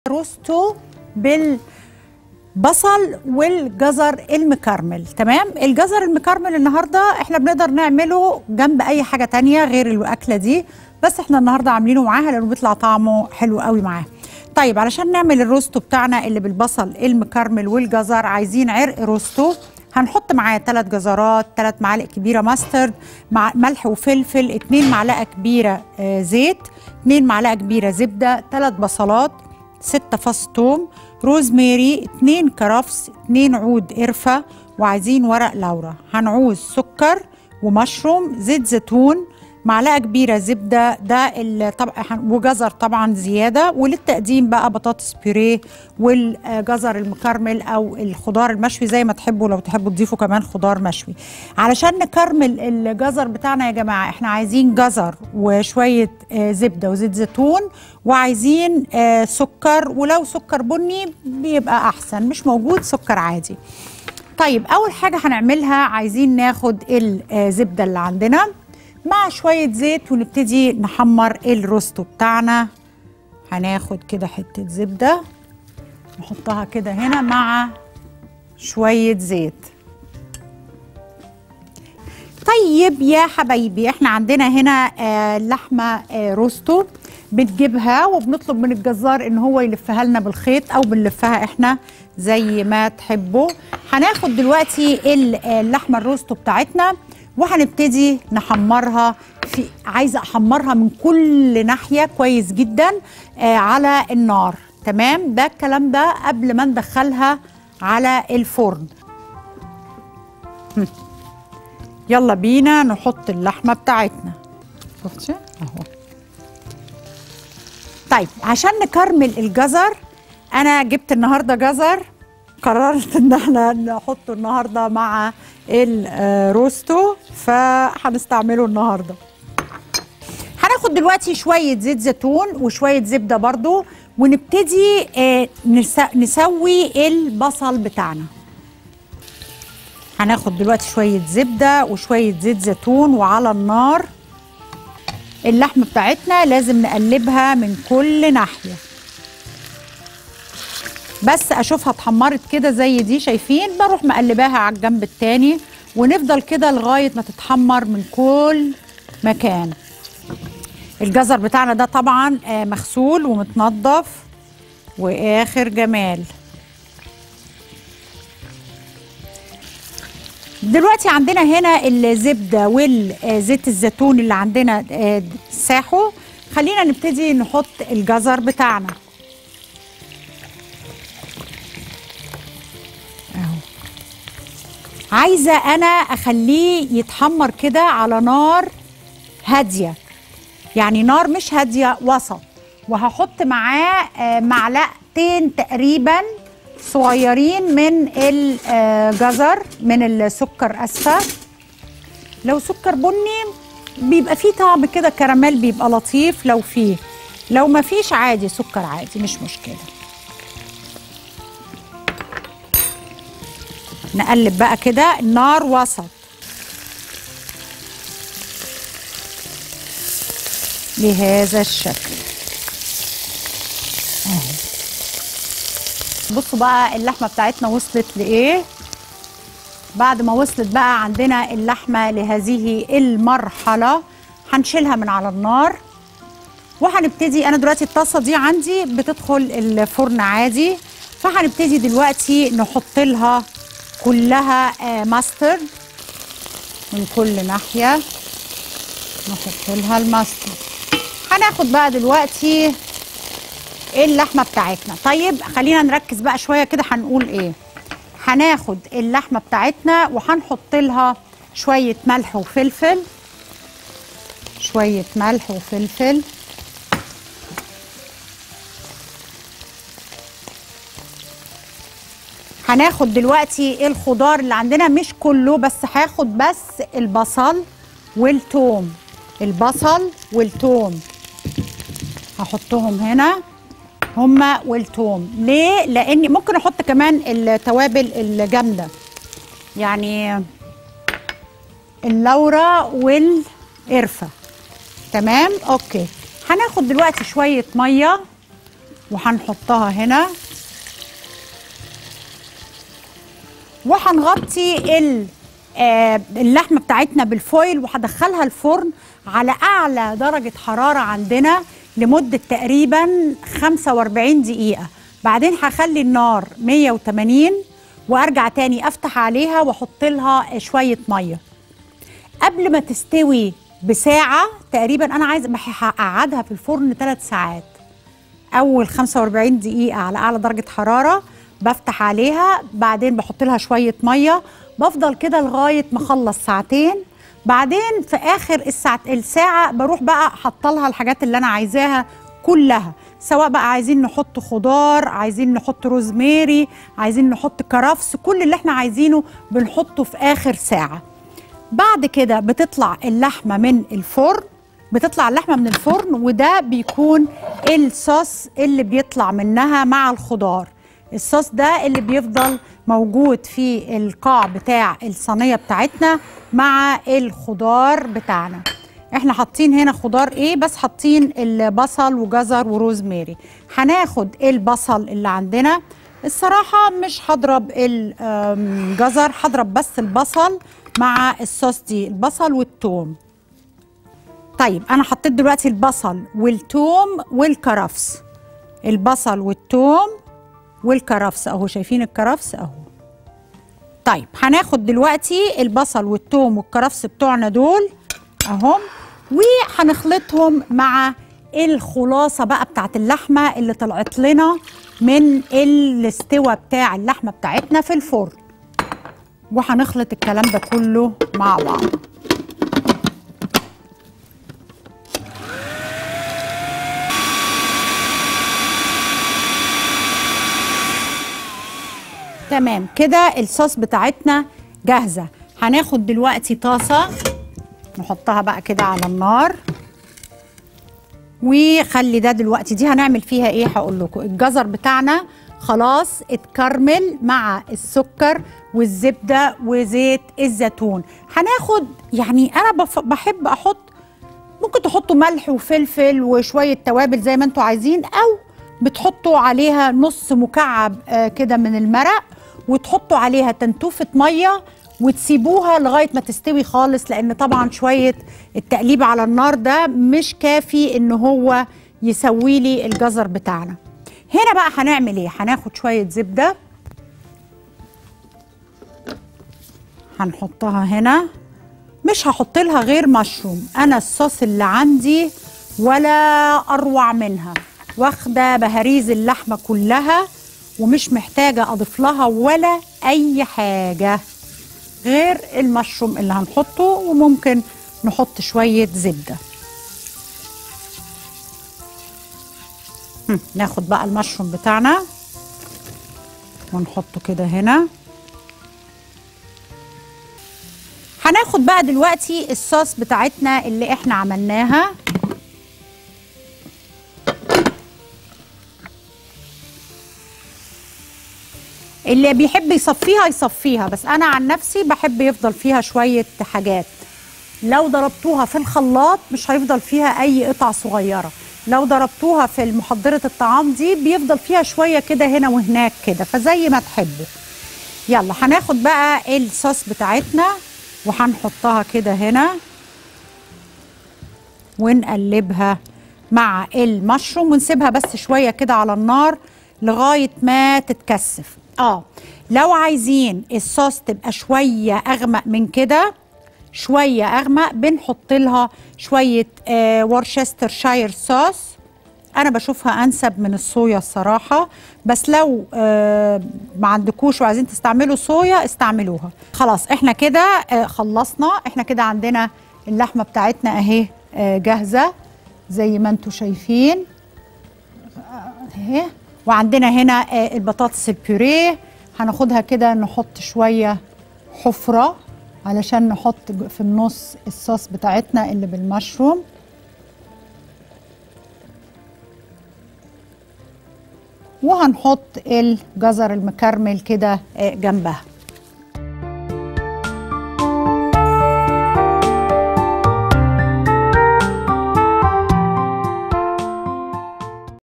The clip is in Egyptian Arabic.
روستو بالبصل والجزر المكرمل تمام الجزر المكرمل النهارده احنا بنقدر نعمله جنب اي حاجه تانية غير الاكله دي بس احنا النهارده عاملينه معاها لانه بيطلع طعمه حلو قوي معاه طيب علشان نعمل الروستو بتاعنا اللي بالبصل المكرمل والجزر عايزين عرق روستو هنحط معاه ثلاث جزرات ثلاث معالق كبيره ماسترد مع ملح وفلفل اتنين معلقه كبيره آه زيت اتنين معلقه كبيره زبده ثلاث بصلات ستة فص توم روزماري اتنين كرفس اتنين عود قرفة وعايزين ورق لورا هنعوز سكر ومشروم زيت زيتون معلقة كبيرة زبدة ده طبعا وجزر طبعا زيادة وللتقديم بقى بطاطس بيوريه والجزر المكرمل أو الخضار المشوي زي ما تحبوا لو تحبوا تضيفوا كمان خضار مشوي علشان نكرمل الجزر بتاعنا يا جماعة احنا عايزين جزر وشوية زبدة وزيت زيتون وعايزين سكر ولو سكر بني بيبقى أحسن مش موجود سكر عادي طيب أول حاجة هنعملها عايزين ناخد الزبدة اللي عندنا مع شوية زيت ونبتدي نحمر الروستو بتاعنا هناخد كده حتة زبدة نحطها كده هنا مع شوية زيت طيب يا حبايبي احنا عندنا هنا آه لحمة آه روستو بنجيبها وبنطلب من الجزار ان هو يلفها لنا بالخيط او بنلفها احنا زي ما تحبوا هناخد دلوقتي اللحمة الروستو بتاعتنا وهنبتدي نحمرها في عايزه احمرها من كل ناحيه كويس جدا آه على النار تمام ده الكلام ده قبل ما ندخلها على الفرن يلا بينا نحط اللحمه بتاعتنا شفتي اهو طيب عشان نكرمل الجزر انا جبت النهارده جزر قررت ان احنا نحطه النهارده مع الروستو فهنستعمله النهارده هناخد دلوقتي شويه زيت زيتون وشويه زبده برضو ونبتدي نسوي البصل بتاعنا هناخد دلوقتي شويه زبده وشويه زيت زيتون وعلى النار اللحمه بتاعتنا لازم نقلبها من كل ناحيه بس اشوفها اتحمرت كده زي دي شايفين بروح مقلباها على الجنب التاني ونفضل كده لغايه ما تتحمر من كل مكان الجزر بتاعنا ده طبعا مغسول ومتنضف واخر جمال دلوقتي عندنا هنا الزبده والزيت الزيتون اللي عندنا ساحوا خلينا نبتدي نحط الجزر بتاعنا عايزه انا اخليه يتحمر كده على نار هاديه يعني نار مش هاديه وسط وهحط معاه معلقتين تقريبا صغيرين من الجزر من السكر اسفه لو سكر بني بيبقى فيه طعم كده كراميل بيبقى لطيف لو فيه لو ما فيش عادي سكر عادي مش مشكله نقلب بقى كده النار وسط بهذا الشكل اهي بصوا بقى اللحمه بتاعتنا وصلت لايه بعد ما وصلت بقى عندنا اللحمه لهذه المرحله هنشيلها من على النار وهنبتدي انا دلوقتي الطاسه دي عندي بتدخل الفرن عادي فهنبتدي دلوقتي نحط لها كلها آه ماسترد من كل ناحية نحط لها الماسترد هناخد بقى دلوقتي اللحمة بتاعتنا طيب خلينا نركز بقى شوية كده هنقول ايه هناخد اللحمة بتاعتنا وهنحط لها شوية ملح وفلفل شوية ملح وفلفل هناخد دلوقتي الخضار اللي عندنا مش كله بس هاخد بس البصل والثوم البصل والثوم هحطهم هنا هما والثوم ليه لاني ممكن احط كمان التوابل الجامده يعني اللورة والقرفه تمام اوكي هناخد دلوقتي شويه ميه وهنحطها هنا وهنغطي ال- آه، اللحمه بتاعتنا بالفويل وهدخلها الفرن على اعلى درجه حراره عندنا لمده تقريبا 45 دقيقه بعدين هخلي النار 180 وارجع تاني افتح عليها واحط لها شويه ميه قبل ما تستوي بساعه تقريبا انا عايزه هقعدها في الفرن 3 ساعات اول 45 دقيقه على اعلى درجه حراره بفتح عليها بعدين بحط لها شويه ميه بفضل كده لغايه ما اخلص ساعتين بعدين في اخر الساعة الساعه بروح بقى حاطه لها الحاجات اللي انا عايزاها كلها سواء بقى عايزين نحط خضار عايزين نحط روزماري عايزين نحط كرفس كل اللي احنا عايزينه بنحطه في اخر ساعه بعد كده بتطلع اللحمه من الفرن بتطلع اللحمه من الفرن وده بيكون الصوص اللي بيطلع منها مع الخضار الصوص ده اللي بيفضل موجود في القاع بتاع الصينيه بتاعتنا مع الخضار بتاعنا احنا حاطين هنا خضار ايه بس حاطين البصل وجزر وروزماري هناخد البصل اللي عندنا الصراحه مش هضرب الجزر هضرب بس البصل مع الصوص دي البصل والثوم طيب انا حطيت دلوقتي البصل والثوم والكرفس البصل والثوم والكرفس اهو شايفين الكرفس اهو طيب هناخد دلوقتي البصل والثوم والكرفس بتوعنا دول اهم وهنخلطهم مع الخلاصه بقى بتاعت اللحمه اللي طلعت لنا من الاستوى بتاع اللحمه بتاعتنا في الفرن وهنخلط الكلام ده كله مع بعض تمام كده الصوص بتاعتنا جاهزه هناخد دلوقتي طاسه نحطها بقى كده على النار وخلي ده دلوقتي دي هنعمل فيها ايه هقول لكم الجزر بتاعنا خلاص اتكرمل مع السكر والزبده وزيت الزيتون هناخد يعني انا بف- بحب احط ممكن تحطوا ملح وفلفل وشويه توابل زي ما انتوا عايزين او بتحطوا عليها نص مكعب آه، كده من المرق وتحطوا عليها تنتوفه ميه وتسيبوها لغايه ما تستوي خالص لان طبعا شويه التقليب على النار ده مش كافي ان هو يسوي لي الجزر بتاعنا هنا بقى هنعمل ايه هناخد شويه زبده هنحطها هنا مش هحط لها غير مشروم انا الصوص اللي عندي ولا اروع منها واخده بهاريز اللحمه كلها ومش محتاجه اضيف لها ولا اي حاجه غير المشروم اللي هنحطه وممكن نحط شويه زبده هم، ناخد بقى المشروم بتاعنا ونحطه كده هنا هناخد بقى دلوقتي الصوص بتاعتنا اللي احنا عملناها اللي بيحب يصفيها يصفيها بس انا عن نفسي بحب يفضل فيها شوية حاجات لو ضربتوها في الخلاط مش هيفضل فيها اي قطع صغيرة لو ضربتوها في محضرة الطعام دي بيفضل فيها شوية كده هنا وهناك كده فزي ما تحبوا يلا هناخد بقى الصوص بتاعتنا وهنحطها كده هنا ونقلبها مع المشروم ونسيبها بس شوية كده على النار لغاية ما تتكثف اه لو عايزين الصوص تبقى شوية أغمق من كده شوية أغمق بنحط لها شوية آه ورشستر شاير صوص انا بشوفها انسب من الصويا الصراحه بس لو آه ما عندكوش وعايزين تستعملوا صويا استعملوها خلاص احنا كده آه خلصنا احنا كده عندنا اللحمه بتاعتنا اهي آه جاهزه زي ما انتم شايفين اهي وعندنا هنا آه البطاطس البيوريه هناخدها كده نحط شويه حفره علشان نحط في النص الصوص بتاعتنا اللي بالمشروم وهنحط الجزر المكرمل كده آه، جنبها